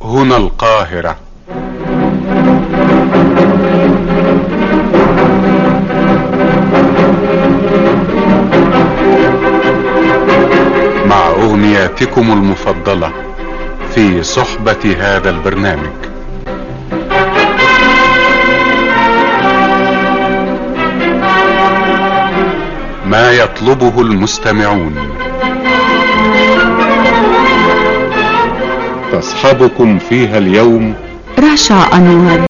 هنا القاهرة مع أغنياتكم المفضلة في صحبة هذا البرنامج ما يطلبه المستمعون تصحبكم فيها اليوم رشا أنور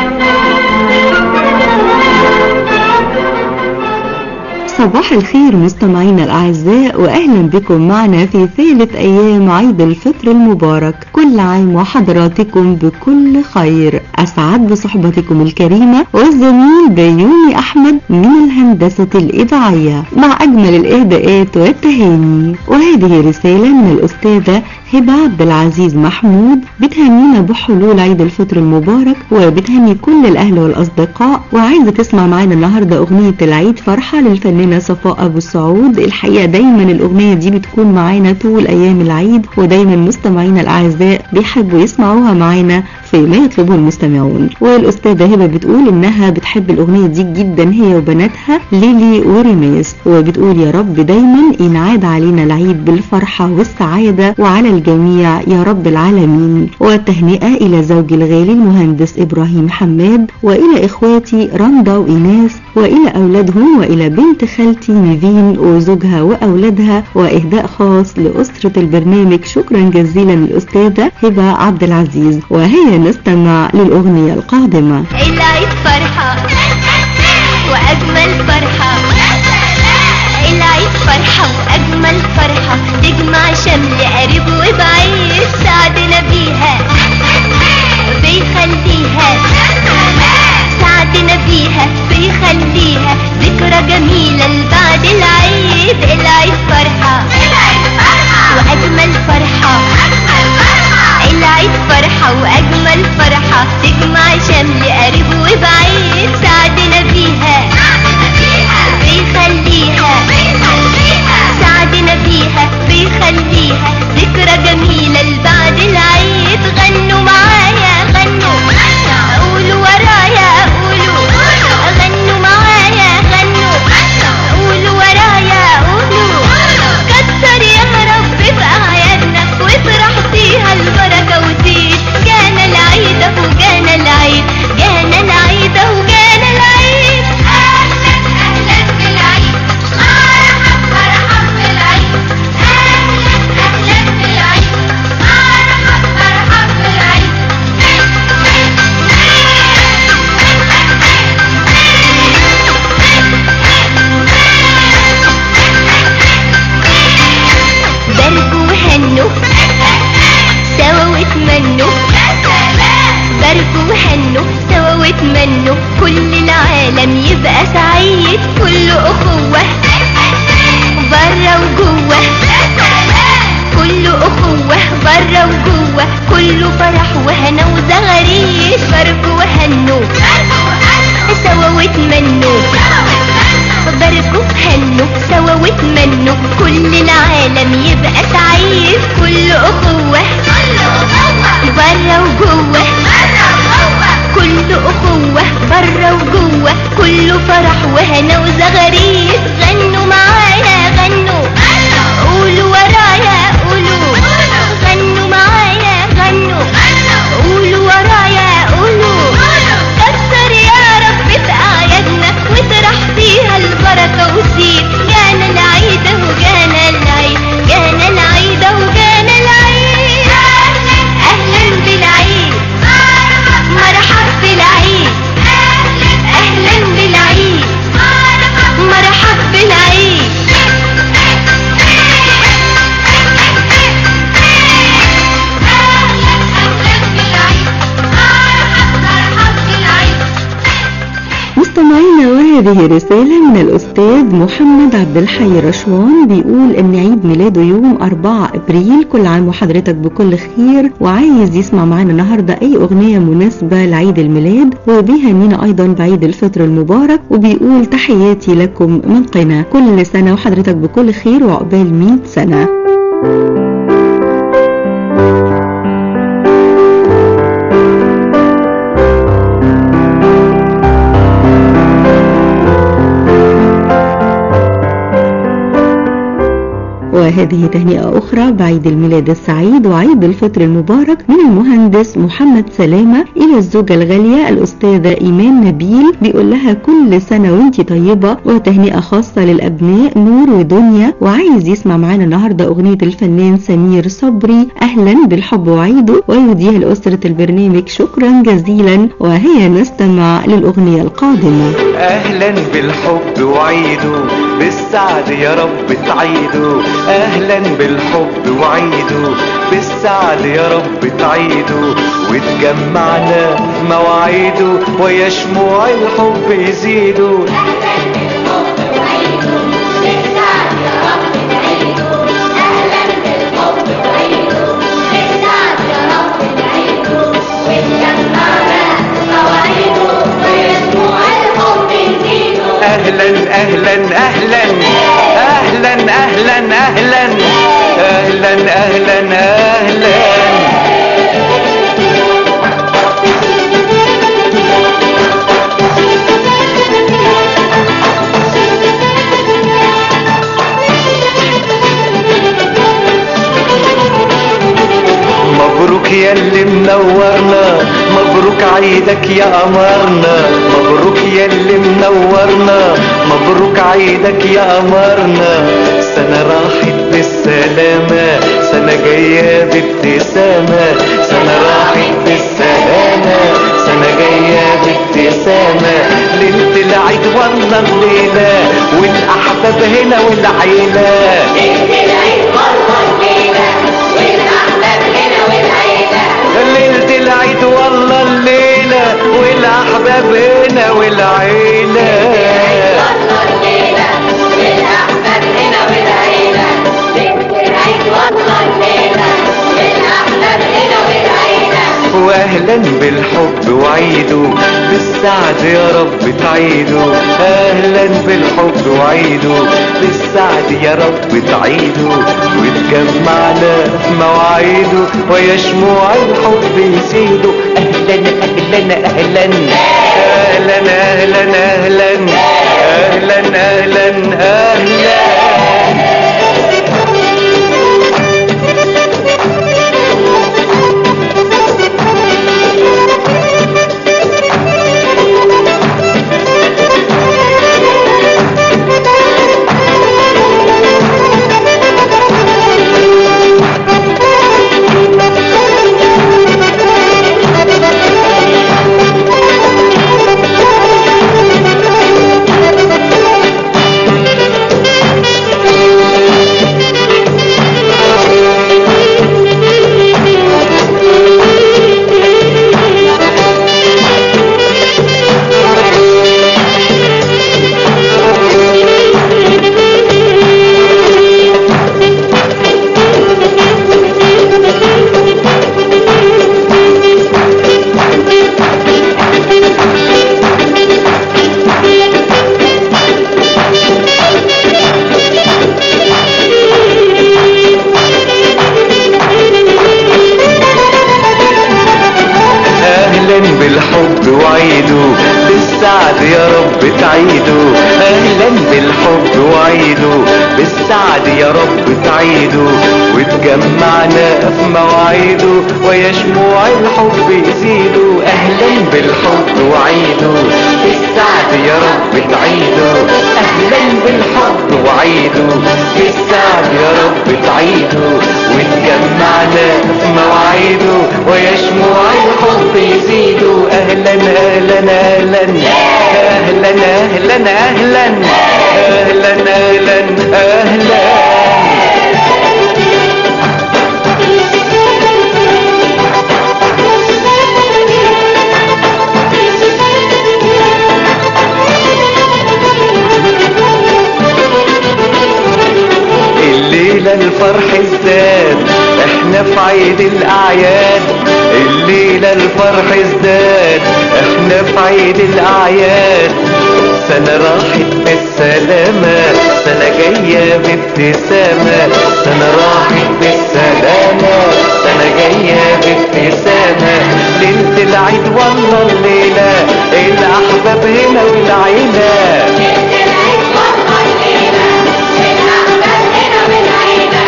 صباح الخير مستمعينا الأعزاء وأهلا بكم معنا في ثالث أيام عيد الفطر المبارك كل عام وحضراتكم بكل خير أسعد بصحبتكم الكريمة والزميل بيومي أحمد من الهندسة الإذاعية مع أجمل الإهداءات والتهاني وهذه رسالة من الأستاذة هبة عبد العزيز محمود بتهنينا بحلول عيد الفطر المبارك وبتهني كل الأهل والأصدقاء وعايزة تسمع معانا النهاردة أغنية العيد فرحة للفنانة صفاء أبو السعود الحقيقة دايما الأغنية دي بتكون معانا طول أيام العيد ودايما مستمعينا الأعزاء بيحبوا يسمعوها معانا في ما يطلبه المستمعون والأستاذة هبة بتقول إنها بتحب الأغنية دي جدا هي وبناتها ليلي وريميس وبتقول يا رب دايما ينعاد علينا العيد بالفرحة والسعادة وعلى الجميع يا رب العالمين والتهنئة إلى زوجي الغالي المهندس إبراهيم حماد وإلى إخواتي رندا وإيناس وإلى أولادهم وإلى بنت خالتي نيفين وزوجها وأولادها وإهداء خاص لأسرة البرنامج شكرا جزيلا للأستاذة هبة عبد العزيز وهي نستمع للأغنية القادمة العيد فرحة وأجمل فرحة العيد فرحة وأجمل فرحة تجمع شمل قريب وبعيد سعدنا بيها بيخليها سعدنا بيها بيخليها ذكرى جميلة لبعد العيد العيد فرحة وأجمل فرحة العيد فرحة وأجمل فرحة تجمع شمل قريب وبعيد سعدنا بيها بيخليها سعدنا بيها بيخليها ذكرى جميلة لبعد العيد غنوا معايا غنوا قولوا ورايا قولوا غنوا معايا غنوا قولوا ورايا قولوا كتر يا رب في أعيادنا وافرح فيها البركة وزيد جانا العيد أهو جانا العيد جانا العيد أهو جانا العيد أهلا أهلا بالعيد مرحب مرحب بالعيد أهلا أهلا بالعيد مرحب مرحب بالعيد باركوا وهنوا سوا واتمنوا باركوا وهنوا سوا واتمنوا كل العالم يبقى سعيد كل أخوة برا وجوه كل أخوة برا وجوه كله فرح وهنا وزغاريش باركوا وهنوا سوا واتمنوا باركوا هنوا سوا واتمنوا كل العالم يبقى سعيد كل أخوة برا وجوه كل أخوة برا وجوه كله فرح وهنا وزغاريد غنوا معايا غنوا قولوا ورايا قولوا غنوا معايا غنوا قولوا ورايا قولوا كتر يا رب في أعيادنا واطرح فيها البركة وزيد جانا العيد اهو جانا العيد جانا العيد اهو جانا العيد أهلا بالعيد مرحب بالعيد أهلا بالعيد مرحب بالعيد مستمعينا وهذه رسالة من الأستاذ محمد عبد الحي رشوان بيقول إن عيد ميلاده يوم 4 أبريل كل عام وحضرتك بكل خير وعايز يسمع معانا النهاردة أي أغنية مناسبة لعيد الميلاد وبيهنينا أيضا بعيد الفطر المبارك وبيقول تحياتي لكم من قنا كل سنة وحضرتك بكل خير وعقبال 100 سنة وهذه تهنئة أخرى بعيد الميلاد السعيد وعيد الفطر المبارك من المهندس محمد سلامة إلى الزوجة الغالية الأستاذة إيمان نبيل بيقول لها كل سنة وانت طيبة وتهنئة خاصة للأبناء نور ودنيا وعايز يسمع معانا النهاردة أغنية الفنان سمير صبري أهلا بالحب وعيده ويهديها لأسرة البرنامج شكرا جزيلا وهي نستمع للأغنية القادمة اهلا بالحب وعيده بالسعد يا رب تعيده اهلا بالحب وعيده بالسعد يا رب تعيده وتجمعنا في مواعيده ويا شموع الحب يزيدوا اهلا اهلا اهلا اهلا اهلا اهلا اهلا اهلا اهلا مبروك يا اللي منورنا مبروك عيدك يا قمرنا مبروك يا اللي منورنا مبروك عيدك يا قمرنا سنة راحت بالسلامة سنة جاية بابتسامة سنة راحت بالسلامة سنة جاية بابتسامة ليلة العيد والله الليلة والأحباب هنا والعيلة ليلة العيد والله الليلة والأحباب هنا والعيلة واهلا بالحب وعيده بالسعد يا رب تعيده اهلا بالحب وعيده بالسعد يا رب تعيده وتجمعنا في مواعيده ويا شموع الحب يزيدوا اهلا اهلا اهلا اهلا اهلا اهلا اهلا اهلا اهلا اهلا بالحب وعيده بالسعد يا رب تعيده اهلا بالحب وعيده بالسعد يا رب تعيده وتجمعنا في مواعيده ويا شموع الحب يزيدوا اهلا بالحب وعيده بالسعد يا رب تعيده اهلا بالحب وعيده بالسعد يا رب تعيده وتجمعنا في مواعيده ويا شموع الحب يزيدوا اهلا اهلا اهلا اهلا اهلا اهلا اهلا اهلا اهلا الليلة الفرح ازداد احنا في عيد الاعياد الليلة الفرح ازداد احنا في عيد الاعياد سنة راحت بالسلامة سنة جاية بابتسامة سنة راحت بالسلامة سنة جاية بابتسامة ليلة العيد والله الليلة الأحباب هنا والعيلة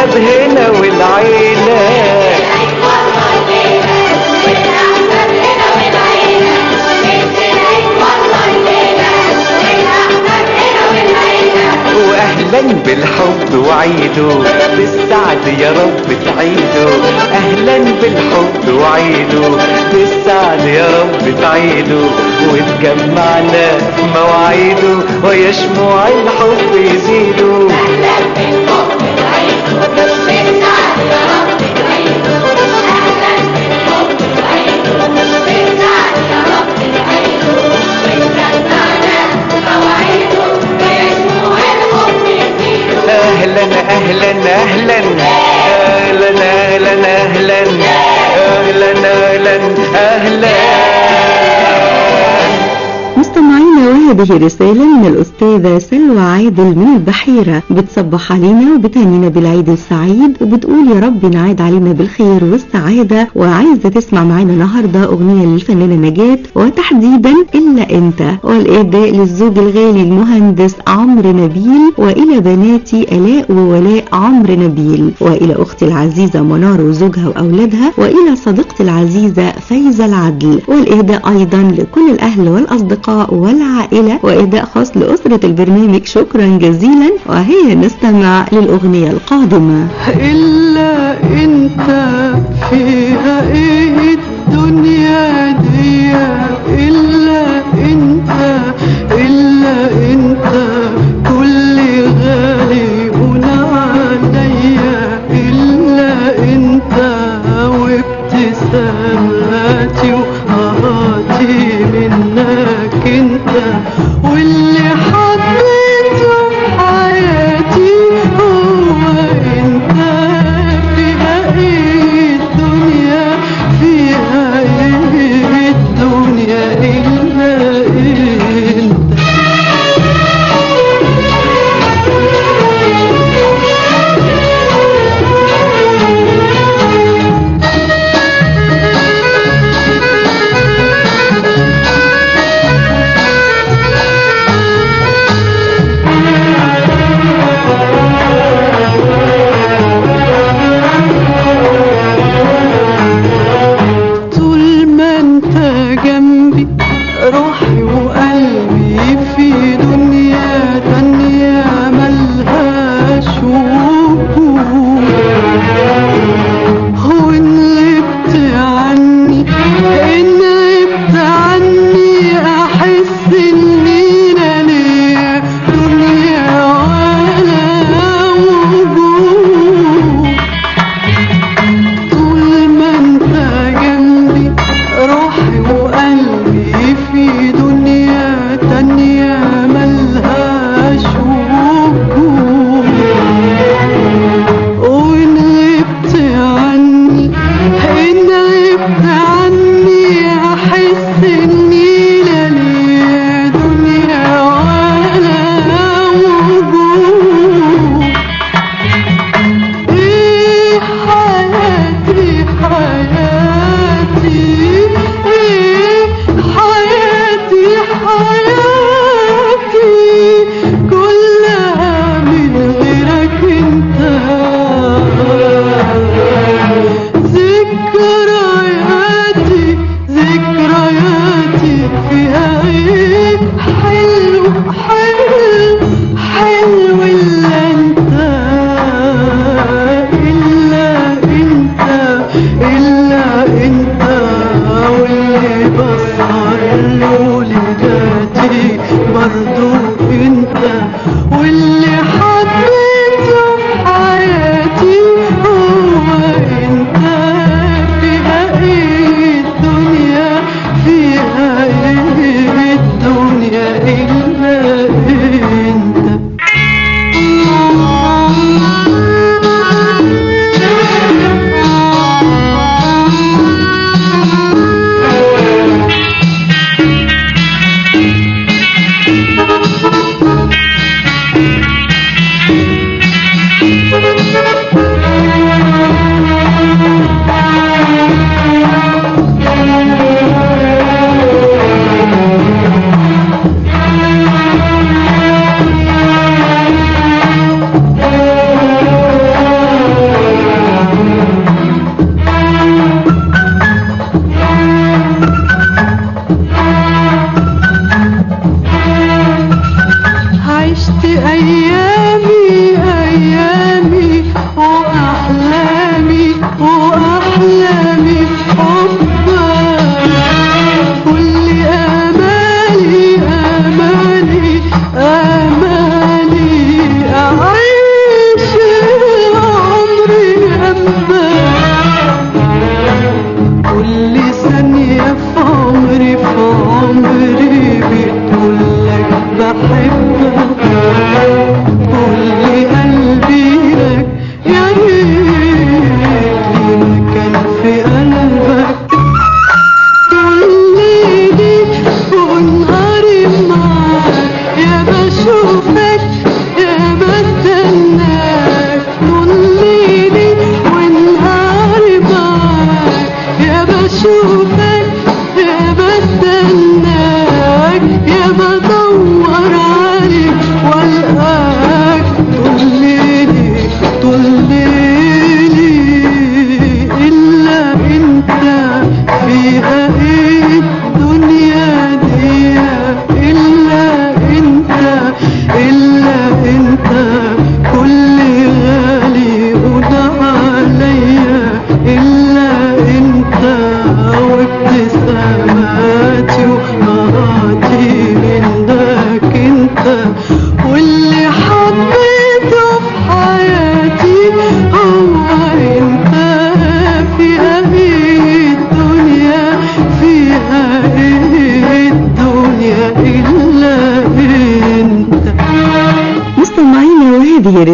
والاحباب هنا والعيله واهلا بالحب وعيده بالسعد يا رب تعيده اهلا بالحب وعيده بالسعد يا رب تعيده وتجمعنا في مواعيده ويشمع الحب يزيده اهلا اهلا اهلا اهلا اهلا اهلا اهلا اهلا اهلا مستمعينا وهذه رسالة من الأستاذة سلوى عادل من البحيرة بتصبح علينا وبتهنينا بالعيد السعيد وبتقول يا رب ينعاد علينا بالخير والسعادة وعايزة تسمع معانا النهاردة أغنية للفنانة نجاة وتحديدا إلا أنت والإهداء للزوج الغالي المهندس عمرو نبيل وإلى بناتي آلاء وولاء عمرو نبيل وإلى أختي العزيزة منار وزوجها وأولادها وإلى صديقتي العزيزة فايزة العدل والإهداء أيضا لكل الأهل والأصدقاء والعائلة وإهداء خاص لأسرة البرنامج شكرا جزيلا وهي نستمع للأغنية القادمة إلا أنت فيها إيه الدنيا دي إلا أنت إلا أنت كل غالي هنا عليا إلا أنت وابتساماتي وقهاتي منك أنت واللي حبيته في حياتي هو انت فيها ايه الدنيا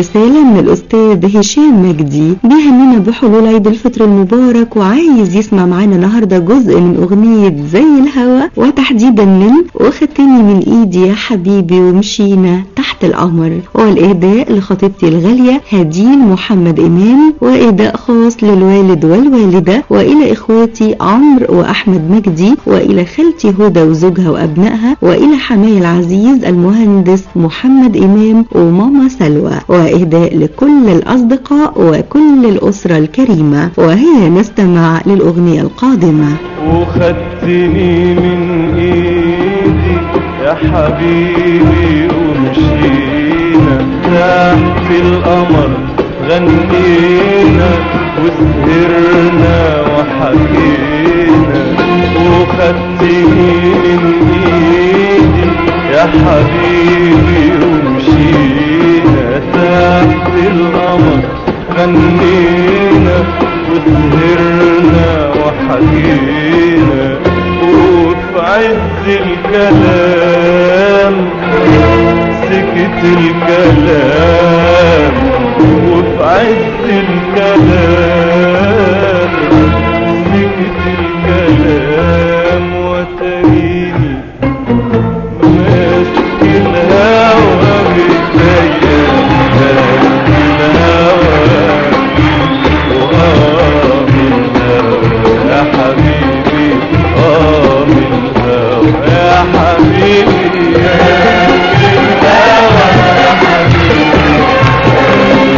رسالة من الأستاذ هشام مجدي بيهننا بحلول عيد الفطر المبارك وعايز يسمع معانا النهاردة جزء من أغنية زي الهوى وتحديدا من وخدتني من إيدي يا حبيبي ومشينا تحت القمر والإهداء لخطيبتي الغالية هدين محمد إمام وإهداء خاص للوالد والوالدة وإلى إخواتي عمرو وأحمد مجدي وإلى خالتي هدى وزوجها وأبنائها وإلى حماي العزيز المهندس محمد إمام وماما سلوى وإهداء لكل الأصدقاء وكل الأسرة الكريمة وهي نستمع للأغنية القادمة وخدتني من ايدي يا حبيبي ومشينا تحت القمر غنينا وسهرنا وحكينا وخدتني من ايدي يا حبيبي ومشينا تحت القمر غنينا وسهرنا وحكينا وفي عز الكلام سكت الكلام وفي عز الكلام سكت الكلام وتريني ماسك الهوى بيديا ماسك الهوى وآه من هوى يا حبيبي آه من هوى يا حبيبي يا هوى يا حبيبي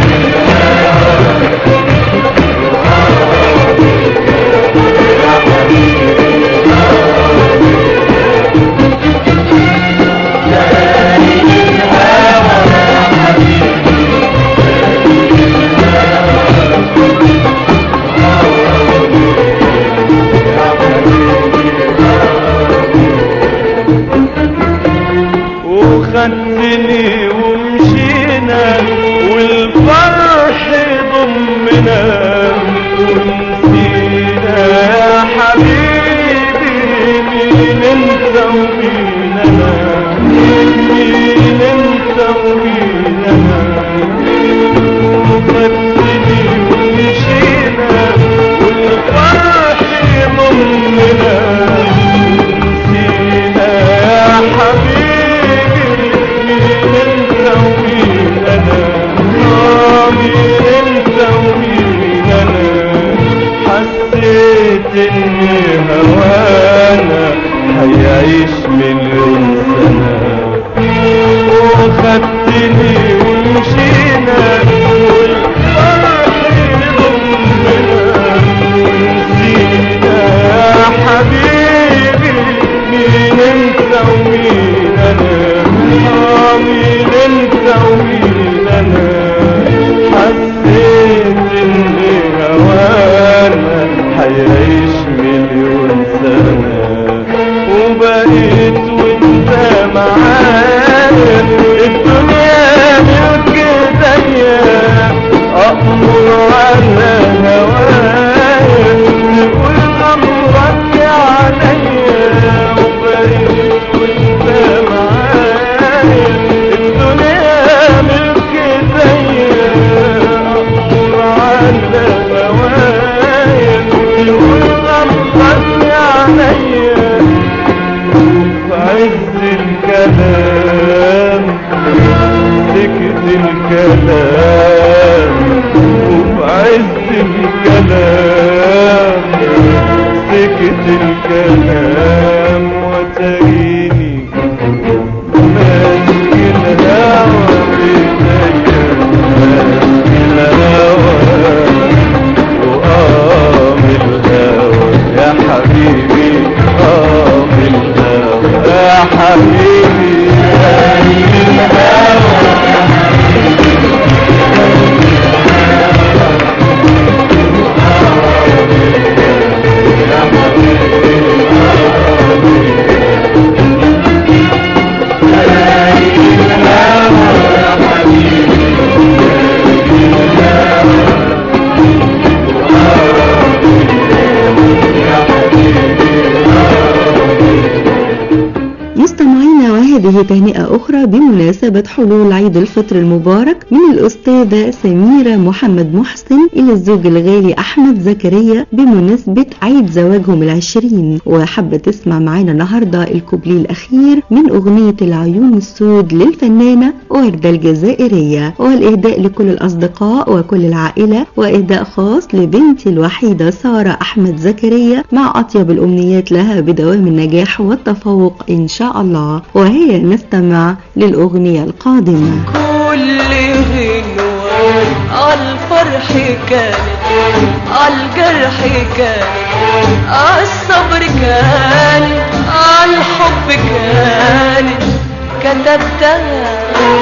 وخدتني ومشينا والفرح ضمنا ونسينا يا حبيبي مين انت ومين انا مين انت ومين انا وخدتني ومشينا والفرح ضمنا نسينا يا حبيبي مين انت ومين انا آه مين انت ومين انا حسيت ان هوانا هيعيش مليون سنة وخدتني ومشينا والفرح ضمنا ونسينا يا حبيبي مين انت ومين انا آه مين انت ومين انا حسيت ان هوانا هيعيش مليون سنة وبقيت وانت معايا الدنيا ملك ايديا اأمر على هوايا تقول امرك عليا وبقيت وانت معايا الدنيا ملك ايديا اأمر على هوايا تقول امرك عليا وفي عز الكلام سكت الكلام وفي عز الكلام سكت الكلام وتريني ماسك الهوى بيديا ماسك الهوى وآه من الهوى يا حبيبي آه من الهوى يا حبيبي آه من الهوى يا حبيبي وهذه تهنئة أخرى بمناسبة حلول عيد الفطر المبارك من الأستاذة سميرة محمد محسن إلى الزوج الغالي أحمد زكريا بمناسبة عيد زواجهم العشرين وحابة تسمع معانا النهاردة الكوبليه الأخير من أغنية العيون السود للفنانة وردة الجزائرية والإهداء لكل الأصدقاء وكل العائلة وإهداء خاص لبنتي الوحيدة سارة أحمد زكريا مع أطيب الأمنيات لها بدوام النجاح والتفوق إن شاء الله وهي نستمع للأغنية القادمة كل غنوة عالفرح كانت عالجرح كانت عالصبر كانت عالحب كانت كتبتها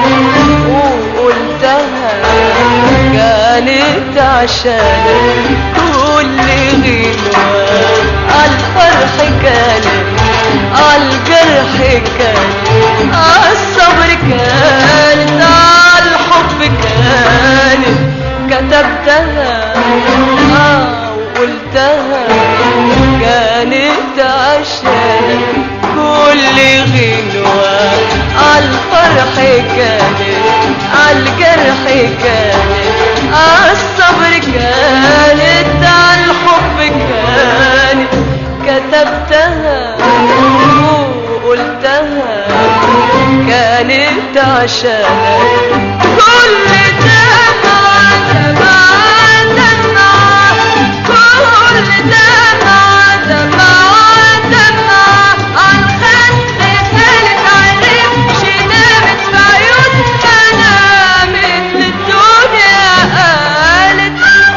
وقلتها كانت عشانك كل غنوة عالفرح كانت عالجرح كانت عالصبر كانت عالحب كانت كتبتها آه وقلتها كانت عشانك كل غنوة عالفرح كانت عالجرح كانت عالصبر كانت عالحب كانت كتبتها وقلتها كانت عشانك كل دمعة دمعة دمعة كل دمعة دمعة دمعة عالخد كانت عرفش نامت في عيون نامت للدنيا قالت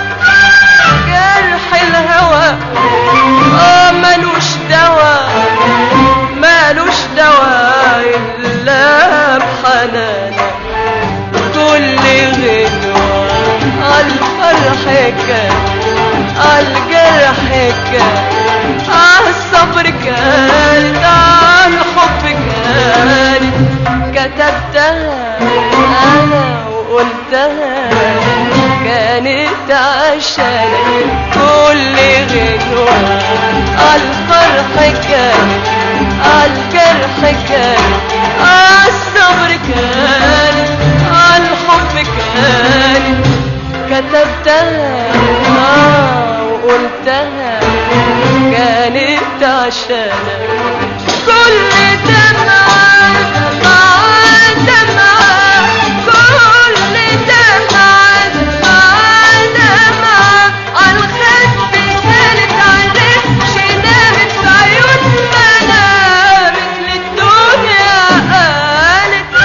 جرح الهوى اه ملوش دوا ملوش دوا الا بحنانك كل غنوة عالفرح كان عالجرح كان عالصبر كان عالحب كان كتبتها انا وقلتها كانت عشانك كل غنوة عالفرح كانت عالجرح كانت عالصبر كانت عالحب كانت كتبتها آه وقلتها كانت عشانك كل دمعة دمعة دمعة كل دمعة دمعة دمعة عالخد كانت عرفش نامت في عيون ما نامت للدنيا قالت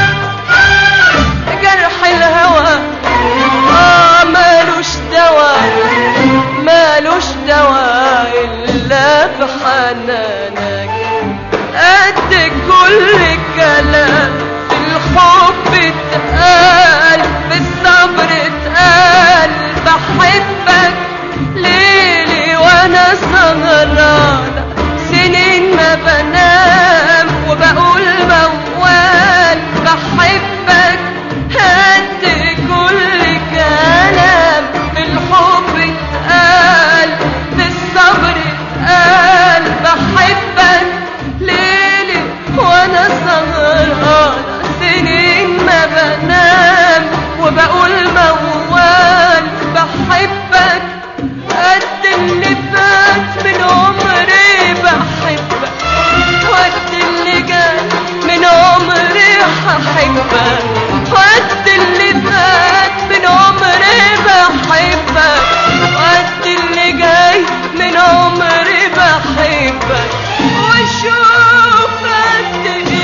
جرح الهوى آه مالوش دوا مالوش دوا إلا بحنانك قد كل كلام في الحب اتقال في الصبر اتقال بحبك ليلي وانا سهرانة سنين ما بنام وبقول موال بحبك قد كل كلام في الحب اتقال في الصبر اتقال بحبك ليلي وانا سهرانة سنين ما بنام وبقول موال بحبك قد اللي فات من عمري بحبك وقت اللي جاي من عمري هحبك وقت اللي فات من عمري بحبك وقت اللي جاي من عمري بحبك وشوف قد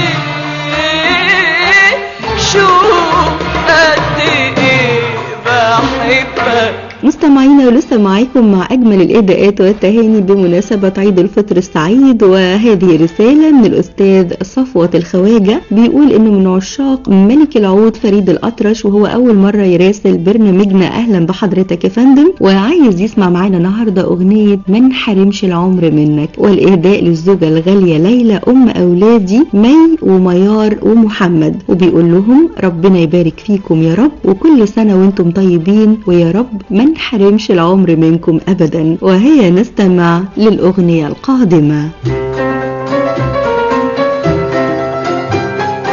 ايه شوف قد ايه بحبك مستمعينا ولسه معاكم مع أجمل الإهداءات والتهاني بمناسبة عيد الفطر السعيد وهذه رسالة من الأستاذ صفوة الخواجة بيقول إنه من عشاق ملك العود فريد الأطرش وهو أول مرة يراسل برنامجنا أهلا بحضرتك يا فندم وعايز يسمع معانا النهاردة أغنية من حرمش العمر منك والإهداء للزوجة الغالية ليلى أم أولادي مي وميار ومحمد وبيقول لهم ربنا يبارك فيكم يا رب وكل سنة وانتم طيبين ويا رب ما نحرمش العمر منكم أبدا وهي نستمع للأغنية القادمة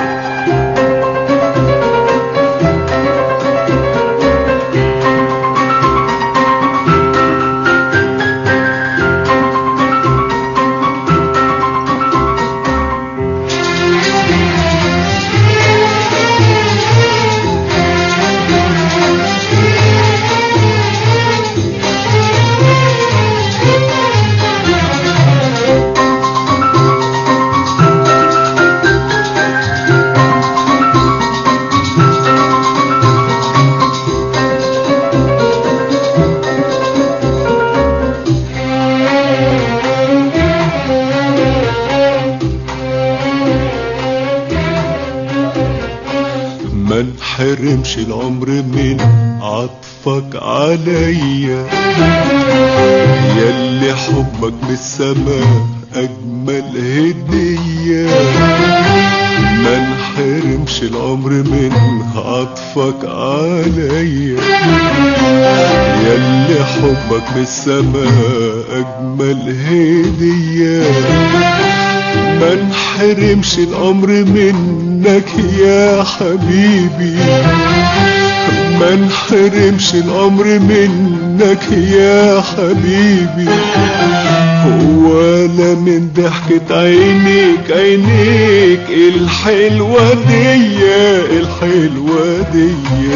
حرمش العمر من عطفك عليا ياللي حبك من السماء اجمل هديه ما نحرمش العمر من عطفك عليا ياللي حبك من السماء اجمل هديه ما نحرمش الامر منك يا حبيبي ما نحرمش الامر منك يا حبيبي ولا من ضحكة عينيك عينيك الحلوة دي الحلوة دي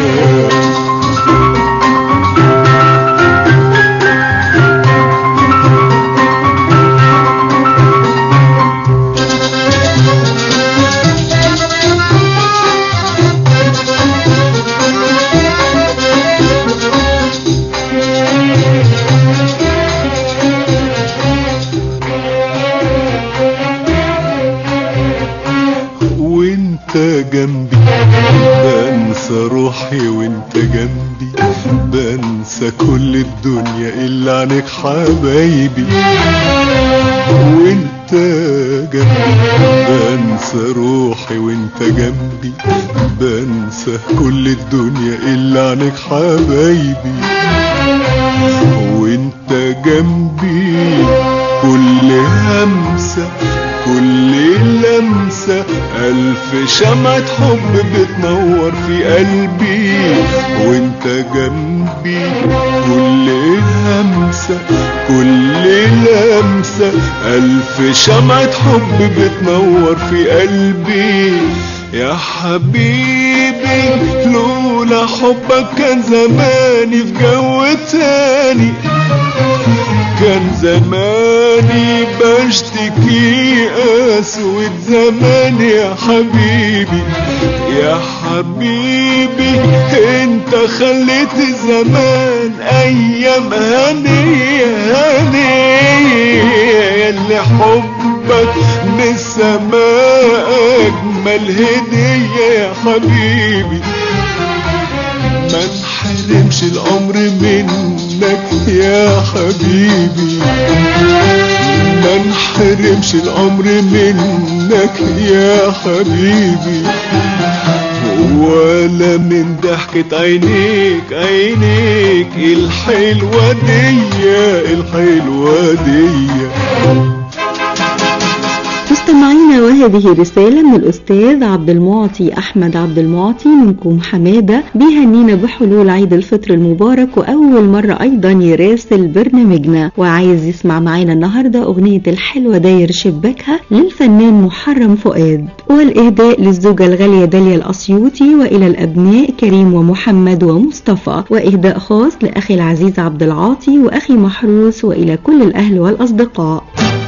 وانت جنبي بنسى روحي وانت جنبي بنسى كل الدنيا الا عنك حبايبي وانت جنبي بنسى روحي وانت جنبي بنسى كل الدنيا الا عنك حبايبي وانت جنبي كل همسة كل لمسة ألف شمعة حب بتنور في قلبي وانت جنبي كل همسة كل لمسة ألف شمعة حب بتنور في قلبي يا حبيبي لولا حبك كان زماني في جو تاني كان زماني بشتكي اسود زمان يا حبيبي يا حبيبي انت خليت الزمان ايام هنية هنية اللي حبك من السماء اجمل هدية يا حبيبي ما نحرمش الامر منك يا حبيبي ما نحرمش الامر منك يا حبيبي ولا من ضحكة عينيك عينيك الحلوة دي الحلوة دي مستمعينا وهذه رسالة من الأستاذ عبد المعطي أحمد عبد المعطي منكم حمادة بيهنينا بحلول عيد الفطر المبارك وأول مرة أيضا يراسل برنامجنا وعايز يسمع معانا النهاردة أغنية الحلوة داير شباكها للفنان محرم فؤاد والإهداء للزوجة الغالية داليا الأسيوطي وإلى الأبناء كريم ومحمد ومصطفى وإهداء خاص لأخي العزيز عبد العاطي وأخي محروس وإلى كل الأهل والأصدقاء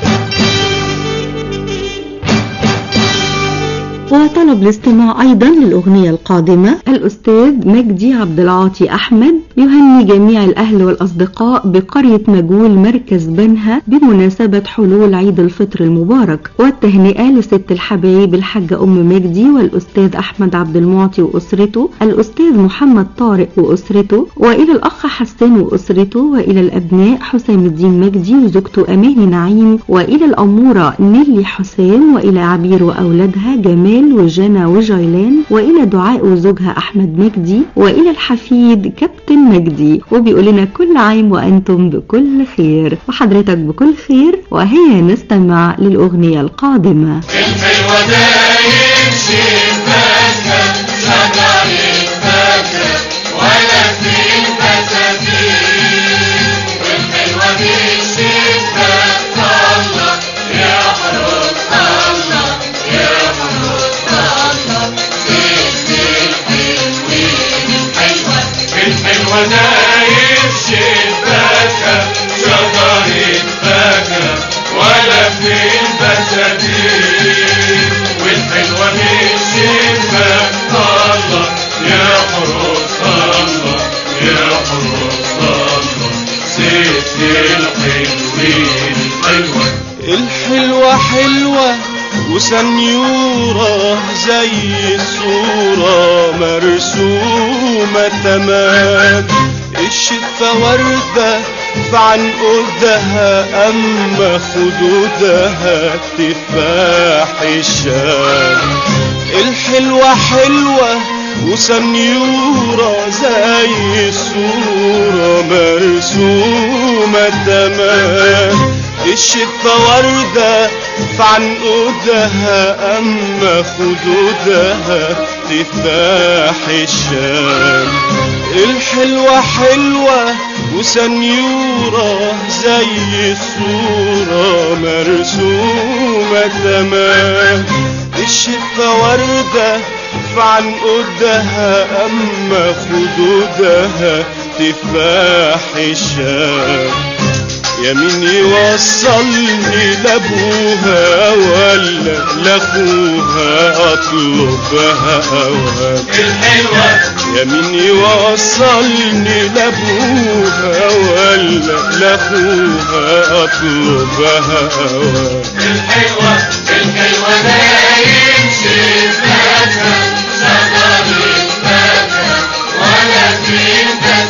وطلب الاستماع أيضا للأغنية القادمة الأستاذ مجدي عبد العاطي أحمد يهني جميع الأهل والأصدقاء بقرية مجول مركز بنها بمناسبة حلول عيد الفطر المبارك والتهنئة لست الحبايب الحاجة أم مجدي والأستاذ أحمد عبد المعطي وأسرته الأستاذ محمد طارق وأسرته وإلى الأخ حسان وأسرته وإلى الأبناء حسام الدين مجدي وزوجته أماني نعيم وإلى الأمورة نيلي حسام وإلى عبير وأولادها جمال وجنى وجيلان وإلى دعاء وزوجها أحمد مجدي وإلى الحفيد كابتن مجدي وبيقول لنا كل عام وأنتم بكل خير وحضرتك بكل خير وهيا نستمع للأغنية القادمة الحلوة داير شباكة شجر الفاكهة ولا في البساتين والحلوة دي الشباك الله يا حروف الله يا حروف الله ست الحلوين الحلوة الحلوة داير شباكة شجر الفاكهة ولا في البساتين والحلوة من شباك الله يا حروس الله يا حروس الله ست الحلوين الحلوة الحلوة حلوة وسنيورة زي الصورة مرسومة تمام الشفة وردة في عنقودها أما خدودها تفاح الشام الحلوة حلوة وسنيورة زي الصورة مرسومة تمام الشفة وردة في عنقودها أما خدودها تفاح الشام الحلوة حلوة وسنيورة زي الصورة مرسومة تمام الشفة وردة في عنقودها أما خدودها تفاح الشام يا مين يوصلني لابوها ولا لاخوها اطلبها اوام الحلوة يا مين يوصلني لابوها ولا لاخوها اطلبها اوام الحلوة الحلوة دايم شفتها شجرة فتى ولا في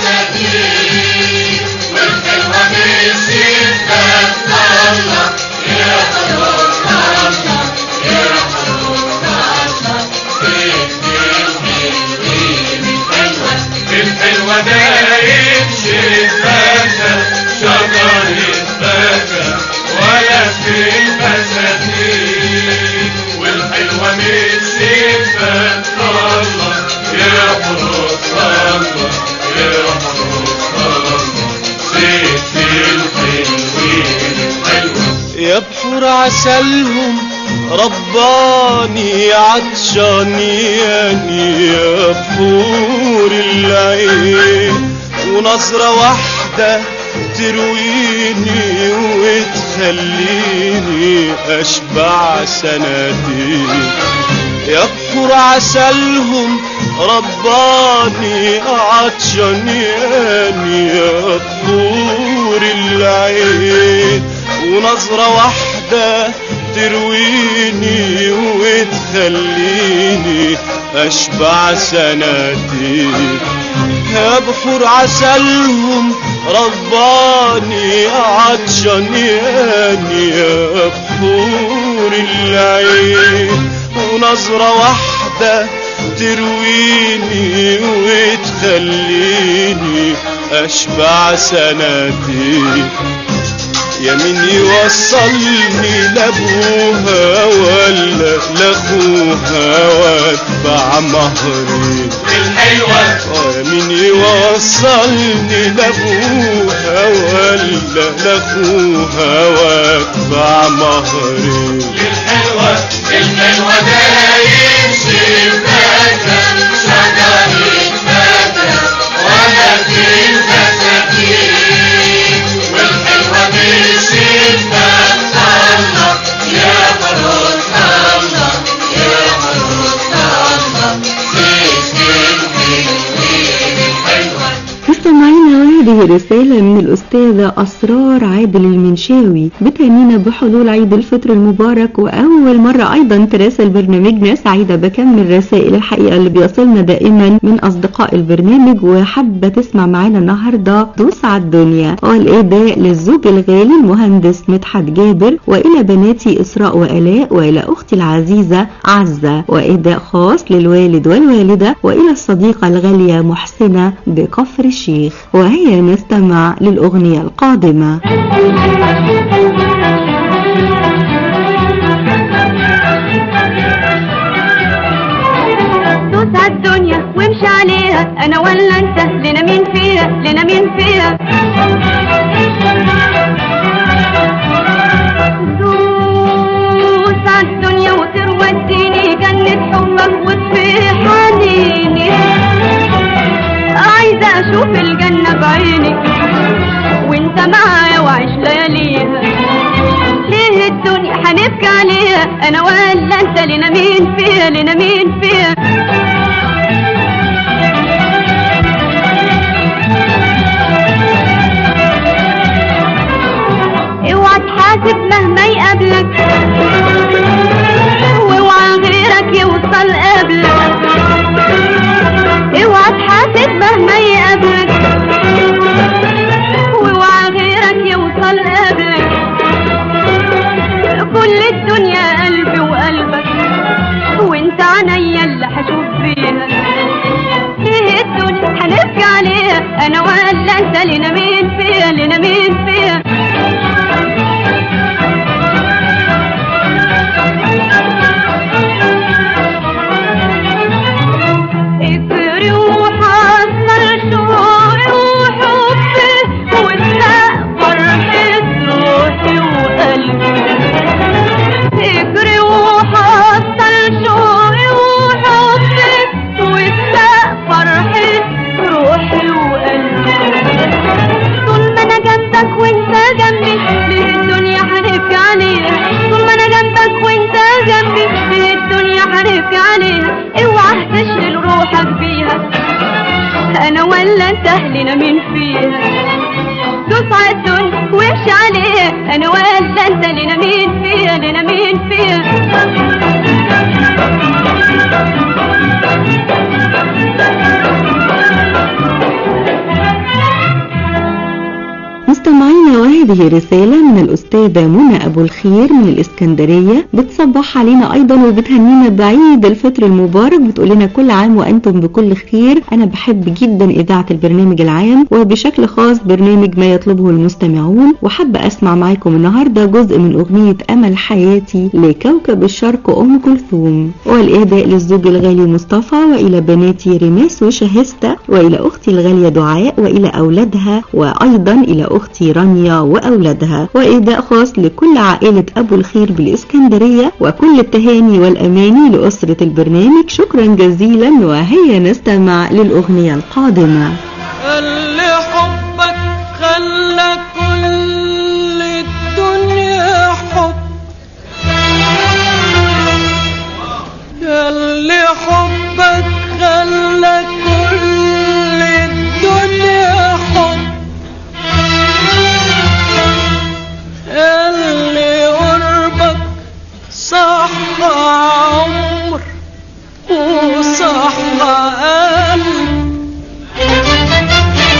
فساتين والحلوة بالشفة الله يا حروس الله يا حروس الله ست الحلوين الحلوة الحلوة دايم شفتها شجرة فتى ولا في الفساتين والحلوة من شفة الله يا حروس الله يا حروس الله ست الحلوين الحلوة يا بحور عسلهم رباني عطشانياني يا بحور العين ونظرة واحدة ترويني وتخليني أشبع سنتين يا بحور عسلهم رباني عطشانياني يا بحور العين ونظرة واحدة ترويني وتخليني أشبع سنتين يا بحور عسلهم رباني عطشانياني يا بحور العين ونظرة واحدة ترويني وتخليني أشبع سنتين يا مين يوصلني لابوها ولا لاخوها وادفع مهري الحلوة يا مين يوصلني لابوها ولا لاخوها وادفع مهري الحلوة الحلوة دايم شفتها شجرة فتى ولا في الفساتين والحلوة بشفة الله يا حروس الله يا حروس الله ست الحلوين الحلوة مستمعينا وهذه رسالة من الأستاذة أسرار عادل المنشاوي بتهنينا بحلول عيد الفطر المبارك وأول مرة أيضا تراسل برنامجنا سعيدة بكمل رسائل الحقيقة اللي بيصلنا دائما من أصدقاء البرنامج وحابة تسمع معانا النهاردة دوس على الدنيا والإهداء للزوج الغالي المهندس مدحت جابر وإلى بناتي إسراء وآلاء وإلى أختي العزيزة عزة وإهداء خاص للوالد والوالدة وإلى الصديقة الغالية محسنة بكفر الشيخ وهيا نستمع للأغنية القادمة دوس عالدنيا وامشي عليها انا ولا انت لنا مين فيها لنا مين فيها دوس عالدنيا وتروى اديني جنة حبك وتفي حنيني عايزة اشوف الجنة بعيني وانت معايا واعيش لياليها ليه الدنيا هنبكي عليها انا ولا انت لنا مين فيها لنا مين فيها اوعى تحاسب مهما يقابلك تقولش عليه انا ولا انت لنا مين فيها لنا مين فيها مستمعينا وهذه رسالة من الأستاذة منى أبو الخير من الإسكندرية بتصبح علينا أيضا وبتهنينا بعيد الفطر المبارك بتقول لنا كل عام وأنتم بكل خير أنا بحب جدا إذاعة البرنامج العام وبشكل خاص برنامج ما يطلبه المستمعون وحابة أسمع معاكم النهاردة جزء من أغنية أمل حياتي لكوكب الشرق أم كلثوم والإهداء للزوج الغالي مصطفى وإلى بناتي ريماس وشهستة وإلى أختي الغالية دعاء وإلى أولادها وأيضا إلى أختي رانيا وأولادها وإهداء خاص لكل عائلة أبو الخير بالإسكندرية وكل التهاني والأماني لأسرة البرنامج شكرا جزيلا وهيا نستمع للأغنية القادمة اللي حبك خلى كل الدنيا حب اللي حبك خلى كل الدنيا حب اللي قربك صح عمر وصح قلب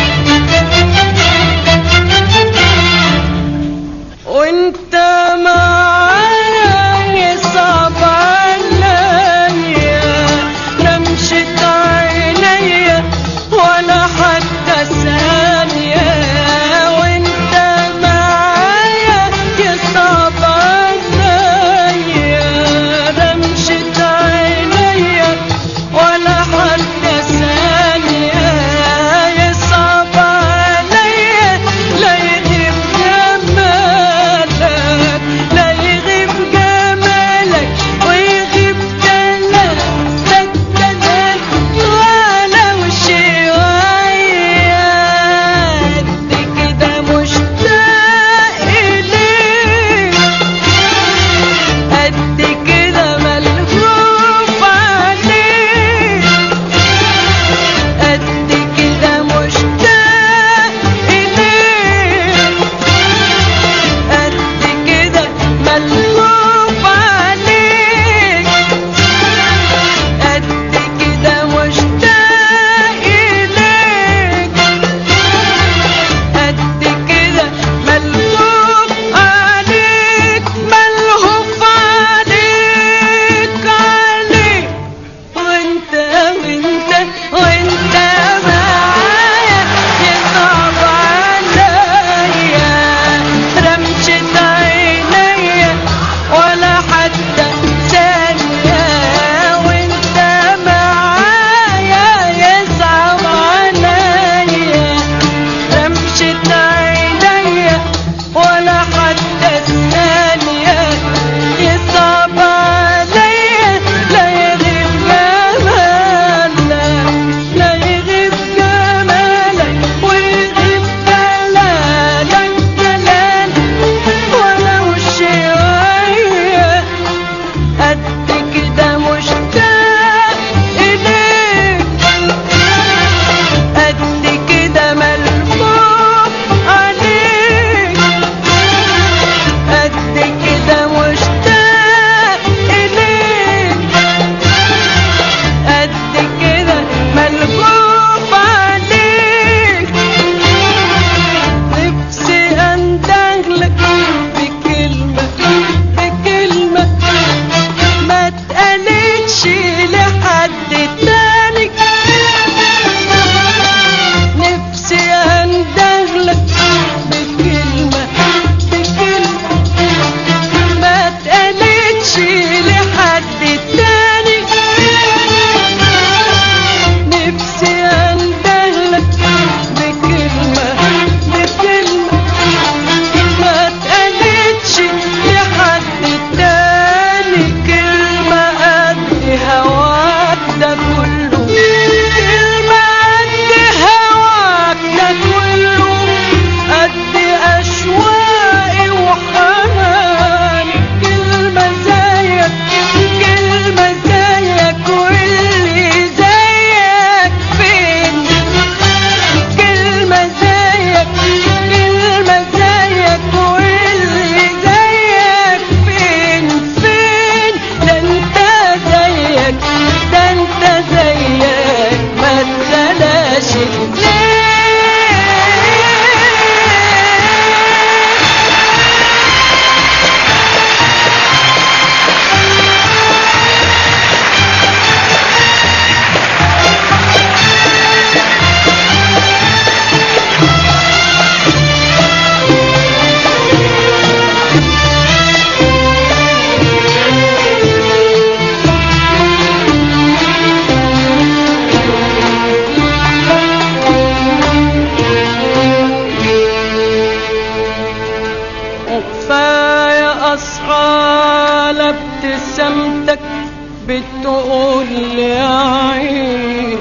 بتقول لي عيش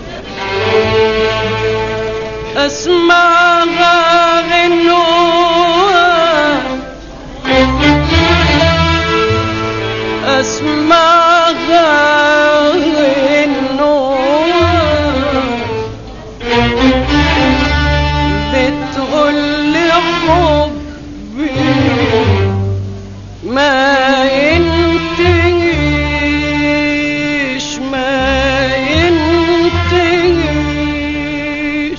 اسمعها غنوها اسمعها غنوها بتقول لي حبي ما ينتهيش ما ينتهيش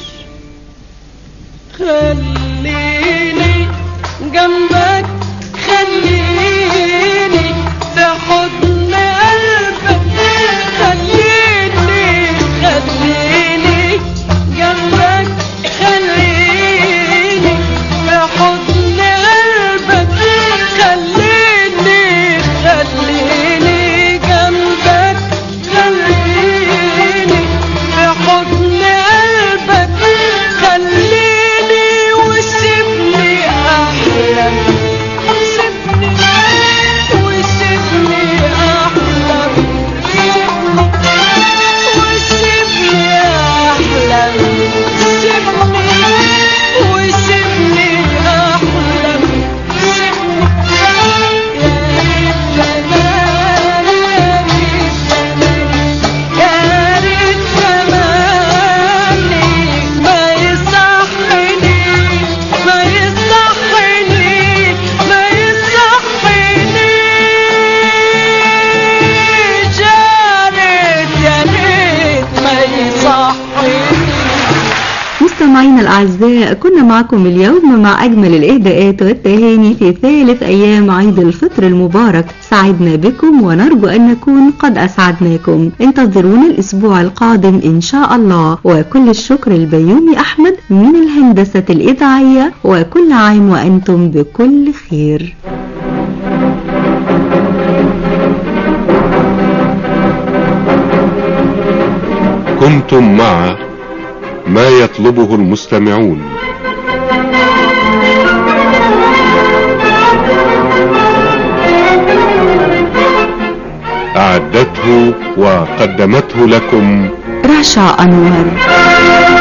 خليني جنبك خليني في حضن قلبك خليني خليني جنبك خليني في حضن قلبك خليني خليني جنبك خليني في حضن قلبك خليني وسيبني احلم سيبني وسيبني احلم سيبني وسيبني احلم سيبني وسيبني احلم يا ريت زماني ما يصحني ما يصحني ما يصحني يا ريت يا ريت ما يصحني مستمعينا الأعزاء كنا معكم اليوم مع أجمل الإهداءات والتهاني في ثالث أيام عيد الفطر المبارك سعدنا بكم ونرجو أن نكون قد أسعدناكم انتظرونا الأسبوع القادم إن شاء الله وكل الشكر البيومي أحمد من الهندسة الإذاعية وكل عام وأنتم بكل خير كنتم مع ما يطلبه المستمعون أعدته وقدمته لكم رشا أنور